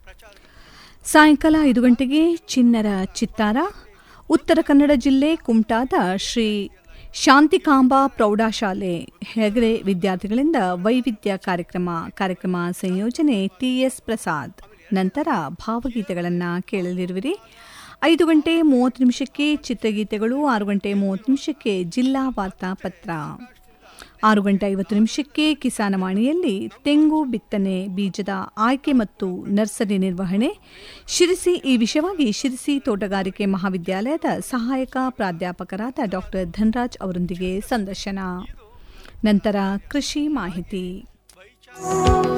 ಸಾಯಂಕಾಲ ಐದು ಗಂಟೆಗೆ ಚಿನ್ನರ ಚಿತ್ತಾರ ಉತ್ತರ ಕನ್ನಡ ಜಿಲ್ಲೆ ಕುಮಟಾದ ಶ್ರೀ ಶಾಂತಿಕಾಂಬಾ ಪ್ರೌಢಶಾಲೆ ಹೆಗಡೆ ವಿದ್ಯಾರ್ಥಿಗಳಿಂದ ವೈವಿಧ್ಯ ಕಾರ್ಯಕ್ರಮ ಕಾರ್ಯಕ್ರಮ ಸಂಯೋಜನೆ ಟಿಎಸ್ ಪ್ರಸಾದ್ ನಂತರ ಭಾವಗೀತೆಗಳನ್ನು ಕೇಳಲಿರುವಿರಿ ಐದು ಗಂಟೆ ಮೂವತ್ತು ನಿಮಿಷಕ್ಕೆ ಚಿತ್ರಗೀತೆಗಳು ಆರು ಗಂಟೆ ಮೂವತ್ತು ನಿಮಿಷಕ್ಕೆ ಜಿಲ್ಲಾ ವಾರ್ತಾ ಪತ್ರ ಆರು ಗಂಟೆ ಐವತ್ತು ನಿಮಿಷಕ್ಕೆ ಕಿಸಾನವಾಣಿಯಲ್ಲಿ ತೆಂಗು ಬಿತ್ತನೆ ಬೀಜದ ಆಯ್ಕೆ ಮತ್ತು ನರ್ಸರಿ ನಿರ್ವಹಣೆ ಶಿರಸಿ ಈ ವಿಷಯವಾಗಿ ಶಿರಸಿ ತೋಟಗಾರಿಕೆ ಮಹಾವಿದ್ಯಾಲಯದ ಸಹಾಯಕ ಪ್ರಾಧ್ಯಾಪಕರಾದ ಡಾಕ್ಟರ್ ಧನರಾಜ್ ಅವರೊಂದಿಗೆ ಸಂದರ್ಶನ ನಂತರ ಕೃಷಿ ಮಾಹಿತಿ